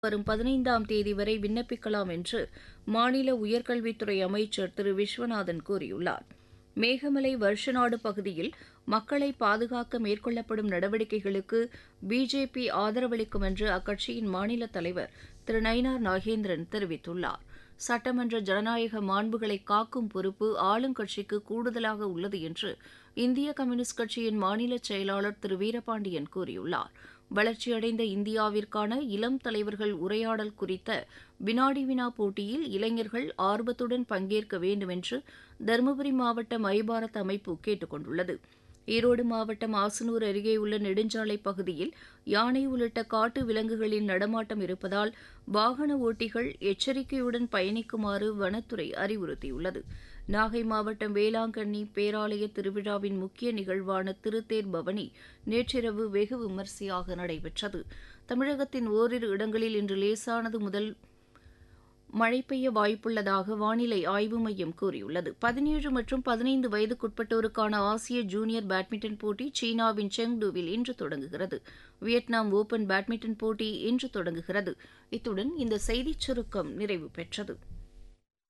வரும் பதினைந்தாம் தேதி வரை விண்ணப்பிக்கலாம் என்று மாநில உயர்கல்வித்துறை அமைச்சர் திரு விஸ்வநாதன் கூறியுள்ளார் மேகமலை வருஷநாடு பகுதியில் மக்களை பாதுகாக்க மேற்கொள்ளப்படும் நடவடிக்கைகளுக்கு பிஜேபி ஆதரவளிக்கும் என்று அக்கட்சியின் மாநில தலைவர் திரு நயினார் நாகேந்திரன் தெரிவித்துள்ளார் சட்டமன்ற ஜனநாயக மாண்புகளை காக்கும் பொறுப்பு ஆளுங்கட்சிக்கு கூடுதலாக உள்ளது என்று இந்திய கம்யூனிஸ்ட் கட்சியின் மாநில செயலாளர் திரு வீரபாண்டியன் கூறியுள்ளார் வளர்ச்சியடைந்த இந்தியாவிற்கான இளம் தலைவர்கள் உரையாடல் குறித்த வினாடி வினா போட்டியில் இளைஞர்கள் ஆர்வத்துடன் பங்கேற்க வேண்டும் என்று தருமபுரி மாவட்ட மைபாரத் அமைப்பு கேட்டுக் கொண்டுள்ளது ஈரோடு மாவட்டம் ஆசனூர் அருகே உள்ள நெடுஞ்சாலை பகுதியில் யானை உள்ளிட்ட காட்டு விலங்குகளின் நடமாட்டம் இருப்பதால் வாகன ஓட்டிகள் எச்சரிக்கையுடன் பயணிக்குமாறு வனத்துறை அறிவுறுத்தியுள்ளது நாகை மாவட்டம் வேளாங்கண்ணி பேராலய திருவிழாவின் முக்கிய நிகழ்வான திருத்தேர் பவனி நேற்றிரவு வெகு விமரிசையாக நடைபெற்றது தமிழகத்தின் ஓரிரு இடங்களில் இன்று லேசானது முதல் மழை பெய்ய வாய்ப்புள்ளதாக வானிலை ஆய்வு மையம் கூறியுள்ளது பதினேழு மற்றும் பதினைந்து வயதுக்குட்பட்டோருக்கான ஆசிய ஜூனியர் பேட்மிண்டன் போட்டி சீனாவின் செங்டூவில் இன்று தொடங்குகிறது வியட்நாம் ஓபன் பேட்மிண்டன் போட்டி இன்று தொடங்குகிறது இத்துடன் இந்த செய்திச் சுருக்கம் நிறைவு பெற்றது